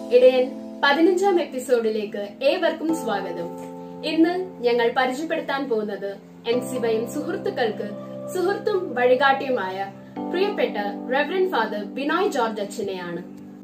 ഇടയൻ പതിനഞ്ചാം എപ്പിസോഡിലേക്ക് ഏവർക്കും സ്വാഗതം ഇന്ന് ഞങ്ങൾ പരിചയപ്പെടുത്താൻ പോകുന്നത് എൻ സിബയും സുഹൃത്തുക്കൾക്ക് സുഹൃത്തും വഴികാട്ടിയുമായ പ്രിയപ്പെട്ട റെവറൻ ഫാദർ ബിനോയ് ജോർജ് അച്ഛനെയാണ്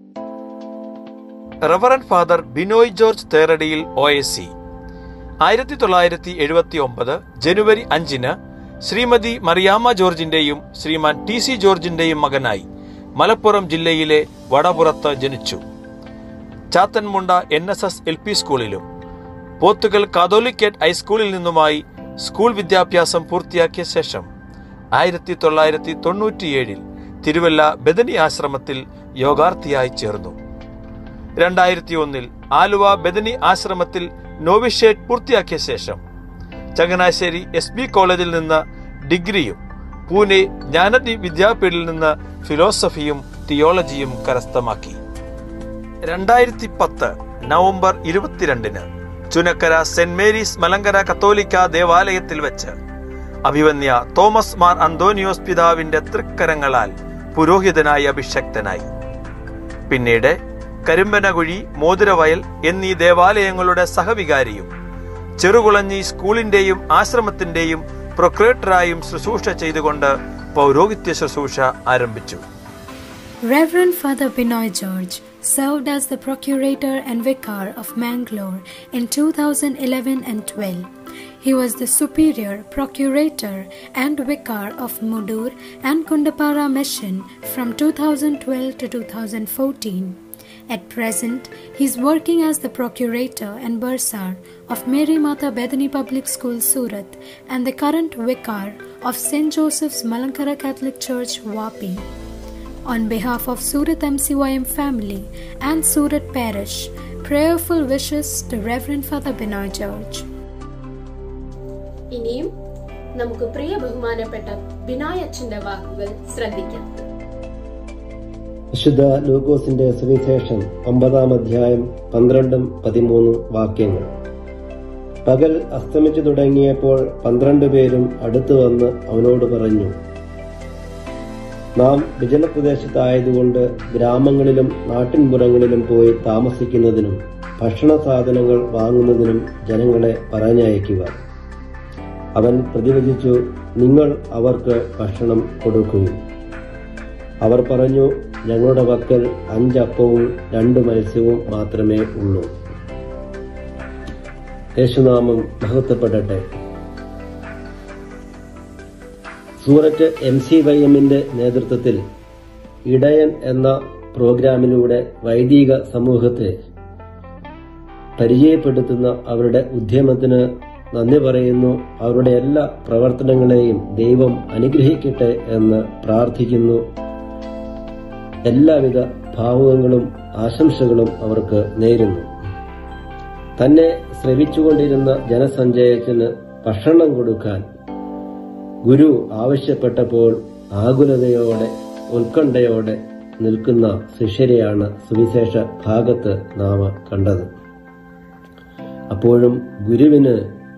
റവറൻ ഫാദർ ബിനോയ് ജോർജ് തേറടിയിൽ ഒ എസ് സി ആയിരത്തി തൊള്ളായിരത്തി എഴുപത്തി ഒമ്പത് ജനുവരി അഞ്ചിന് ശ്രീമതി മറിയാമ്മ ജോർജിന്റെയും ശ്രീമാൻ ടി സി ജോർജിന്റെയും മകനായി മലപ്പുറം ജില്ലയിലെ വടപുറത്ത് ജനിച്ചു Chathanmunda N S S L P സ്കൂളിലും പോത്തുകൽ കാതോലിക്കേറ്റ് ഹൈസ്കൂളിൽ നിന്നുമായി സ്കൂൾ വിദ്യാഭ്യാസം പൂർത്തിയാക്കിയ ശേഷം ആയിരത്തി തൊള്ളായിരത്തി തൊണ്ണൂറ്റിയേഴിൽ തിരുവല്ല ബദനി ആശ്രമത്തിൽ യോഗാർത്ഥിയായി ചേർന്നു രണ്ടായിരത്തി ഒന്നിൽ ആലുവ ബദനി ആശ്രമത്തിൽ നോവിഷേറ്റ് പൂർത്തിയാക്കിയ ശേഷം ചങ്ങനാശ്ശേരി എസ് ബി കോളേജിൽ നിന്ന് ഡിഗ്രിയും പൂനെ ജ്ഞാനദി വിദ്യാപീഠിൽ നിന്ന് ഫിലോസഫിയും തിയോളജിയും കരസ്ഥമാക്കി രണ്ടായിരത്തി പത്ത് നവംബർ ഇരുപത്തിരണ്ടിന് ചുനക്കര സെന്റ് മേരീസ് മലങ്കര കത്തോലിക്ക ദേവാലയത്തിൽ വെച്ച് അഭിവന്യ തോമസ് മാർ അന്തോനിയോസ് പിതാവിന്റെ തൃക്കരങ്ങളാൽ പുരോഹിതനായി അഭിഷക്തനായി പിന്നീട് കരിമ്പനകുഴി മോതിരവയൽ എന്നീ ദേവാലയങ്ങളുടെ സഹവികാരിയും ചെറുകുളഞ്ഞി സ്കൂളിന്റെയും ആശ്രമത്തിന്റെയും പ്രൊക്രേറ്ററായും ശുശ്രൂഷ ചെയ്തുകൊണ്ട് പൗരോഹിത്യ ശുശ്രൂഷ ആരംഭിച്ചു Reverend Father Binoy George served as the procurator and vicar of Mangalore in 2011 and 12. He was the superior procurator and vicar of Mudur and Kundapara mission from 2012 to 2014. At present, he is working as the procurator and bursar of Mary Mata Bedani Public School, Surat, and the current vicar of St. Joseph's Malankara Catholic Church, Wapi. On behalf of Surat MCYM family and Surat Parish, prayerful wishes to Reverend Father Binoy George. ഇനിയും നമുക്ക് പ്രിയ ബഹുമാനപ്പെട്ട ബിനോയ് അച്ഛന്റെ വാക്കുകൾ ശ്രദ്ധിക്കാം വിശുദ്ധ ലൂക്കോസിന്റെ സുവിശേഷം ഒമ്പതാം അധ്യായം പന്ത്രണ്ടും പതിമൂന്നും വാക്യങ്ങൾ പകൽ അസ്തമിച്ചു തുടങ്ങിയപ്പോൾ പന്ത്രണ്ട് പേരും അടുത്തു വന്ന് അവനോട് പറഞ്ഞു നാം വിജനപ്രദേശത്തായതുകൊണ്ട് ഗ്രാമങ്ങളിലും നാട്ടിൻപുറങ്ങളിലും പോയി താമസിക്കുന്നതിനും ഭക്ഷണ സാധനങ്ങൾ വാങ്ങുന്നതിനും ജനങ്ങളെ പറഞ്ഞയക്കുക അവൻ പ്രതിവചിച്ചു നിങ്ങൾ അവർക്ക് ഭക്ഷണം കൊടുക്കുകയും അവർ പറഞ്ഞു ഞങ്ങളുടെ പക്കൽ അഞ്ചപ്പവും രണ്ട് മത്സ്യവും മാത്രമേ ഉള്ളൂ യേശുനാമം മഹത്വപ്പെടട്ടെ സൂററ്റ് എം സി വൈ എമ്മിന്റെ നേതൃത്വത്തിൽ ഇടയൻ എന്ന പ്രോഗ്രാമിലൂടെ വൈദിക സമൂഹത്തെ പരിചയപ്പെടുത്തുന്ന അവരുടെ ഉദ്യമത്തിന് നന്ദി പറയുന്നു അവരുടെ എല്ലാ പ്രവർത്തനങ്ങളെയും ദൈവം അനുഗ്രഹിക്കട്ടെ എന്ന് പ്രാർത്ഥിക്കുന്നു എല്ലാവിധ ഭാവുകങ്ങളും ആശംസകളും അവർക്ക് നേരുന്നു തന്നെ ശ്രവിച്ചുകൊണ്ടിരുന്ന ജനസഞ്ചയത്തിന് ഭക്ഷണം കൊടുക്കാൻ ഗുരു ആവശ്യപ്പെട്ടപ്പോൾ ആകുലതയോടെ ഉത്കണ്ഠയോടെ നിൽക്കുന്ന ശിഷ്യരെയാണ് സുവിശേഷ ഭാഗത്ത് നാം കണ്ടത് അപ്പോഴും ഗുരുവിന്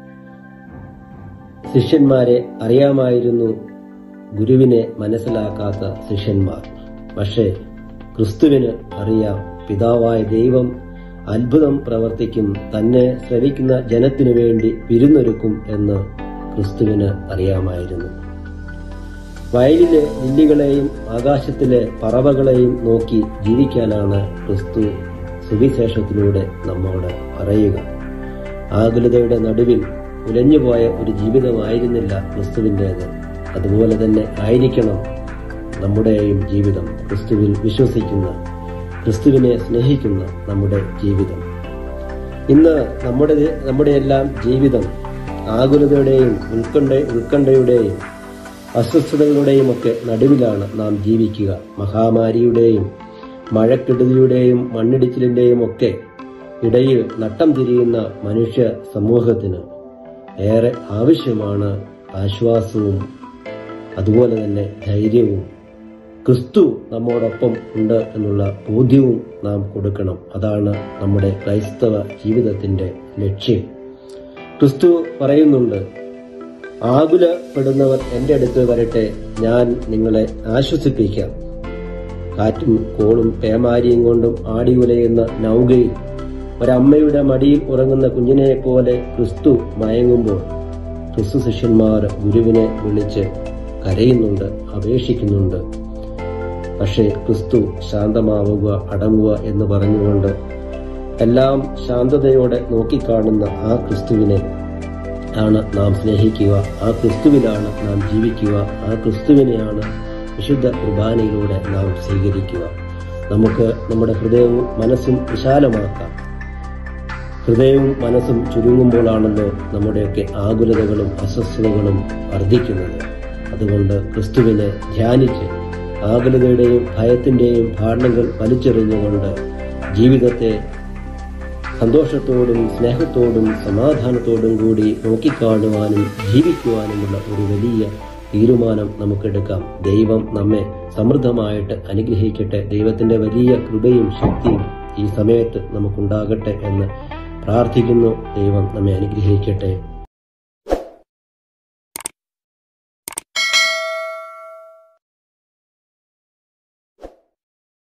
ശിഷ്യന്മാരെ അറിയാമായിരുന്നു ഗുരുവിനെ മനസ്സിലാക്കാത്ത ശിഷ്യന്മാർ പക്ഷേ ക്രിസ്തുവിന് അറിയാം പിതാവായ ദൈവം അത്ഭുതം പ്രവർത്തിക്കും തന്നെ ശ്രവിക്കുന്ന ജനത്തിനു വേണ്ടി വിരുന്നൊരുക്കും എന്ന് ക്രിസ്തുവിന് അറിയാമായിരുന്നു വയലിലെ ലില്ലികളെയും ആകാശത്തിലെ പറവകളെയും നോക്കി ജീവിക്കാനാണ് ക്രിസ്തു സുവിശേഷത്തിലൂടെ നമ്മോട് പറയുക ആകുലതയുടെ നടുവിൽ ഉലഞ്ഞുപോയ ഒരു ജീവിതമായിരുന്നില്ല ക്രിസ്തുവിൻ്റേത് അതുപോലെ തന്നെ ആയിരിക്കണം നമ്മുടെയും ജീവിതം ക്രിസ്തുവിൽ വിശ്വസിക്കുന്ന ക്രിസ്തുവിനെ സ്നേഹിക്കുന്ന നമ്മുടെ ജീവിതം ഇന്ന് നമ്മുടെ നമ്മുടെ എല്ലാം ജീവിതം ആകുലതയുടെയും ഉത്കണ്ഠ ഉത്കണ്ഠയുടെയും അസ്വസ്ഥതകളുടെയും ഒക്കെ നടുവിലാണ് നാം ജീവിക്കുക മഹാമാരിയുടെയും മഴക്കെടുതിയുടെയും മണ്ണിടിച്ചിലിന്റെയും ഒക്കെ ഇടയിൽ നട്ടം തിരിയുന്ന മനുഷ്യ സമൂഹത്തിന് ഏറെ ആവശ്യമാണ് ആശ്വാസവും അതുപോലെ തന്നെ ധൈര്യവും ക്രിസ്തു നമ്മോടൊപ്പം ഉണ്ട് എന്നുള്ള ബോധ്യവും നാം കൊടുക്കണം അതാണ് നമ്മുടെ ക്രൈസ്തവ ജീവിതത്തിന്റെ ലക്ഷ്യം ക്രിസ്തു പറയുന്നുണ്ട് ആകുലപ്പെടുന്നവർ എൻ്റെ അടുത്ത് വരട്ടെ ഞാൻ നിങ്ങളെ ആശ്വസിപ്പിക്കാം കാറ്റും കോളും പേമാരിയും കൊണ്ടും ആടി ഉലയുന്ന നൗകയിൽ ഒരമ്മയുടെ മടിയിൽ ഉറങ്ങുന്ന കുഞ്ഞിനെ പോലെ ക്രിസ്തു മയങ്ങുമ്പോൾ ക്രിസ്തു ശിഷ്യന്മാർ ഗുരുവിനെ വിളിച്ച് കരയുന്നുണ്ട് അപേക്ഷിക്കുന്നുണ്ട് പക്ഷേ ക്രിസ്തു ശാന്തമാവുക അടങ്ങുക എന്ന് പറഞ്ഞുകൊണ്ട് എല്ലാം ശാന്തതയോടെ നോക്കിക്കാണുന്ന ആ ക്രിസ്തുവിനെ ആണ് നാം സ്നേഹിക്കുക ആ ക്രിസ്തുവിലാണ് നാം ജീവിക്കുക ആ ക്രിസ്തുവിനെയാണ് വിശുദ്ധ കുർബാനയിലൂടെ നാം സ്വീകരിക്കുക നമുക്ക് നമ്മുടെ ഹൃദയവും മനസ്സും വിശാലമാക്കാം ഹൃദയവും മനസ്സും ചുരുങ്ങുമ്പോഴാണല്ലോ നമ്മുടെയൊക്കെ ആകുലതകളും അസ്വസ്ഥതകളും വർദ്ധിക്കുന്നത് അതുകൊണ്ട് ക്രിസ്തുവിനെ ധ്യാനിച്ച് ആകുലതയുടെയും ഭയത്തിന്റെയും ഭാണ്ഡങ്ങൾ വലിച്ചെറിഞ്ഞുകൊണ്ട് ജീവിതത്തെ സന്തോഷത്തോടും സ്നേഹത്തോടും സമാധാനത്തോടും കൂടി നോക്കിക്കാണുവാനും ജീവിക്കുവാനുമുള്ള ഒരു വലിയ തീരുമാനം നമുക്കെടുക്കാം ദൈവം നമ്മെ സമൃദ്ധമായിട്ട് അനുഗ്രഹിക്കട്ടെ ദൈവത്തിന്റെ വലിയ കൃപയും ശക്തിയും ഈ സമയത്ത് നമുക്കുണ്ടാകട്ടെ എന്ന് പ്രാർത്ഥിക്കുന്നു ദൈവം നമ്മെ അനുഗ്രഹിക്കട്ടെ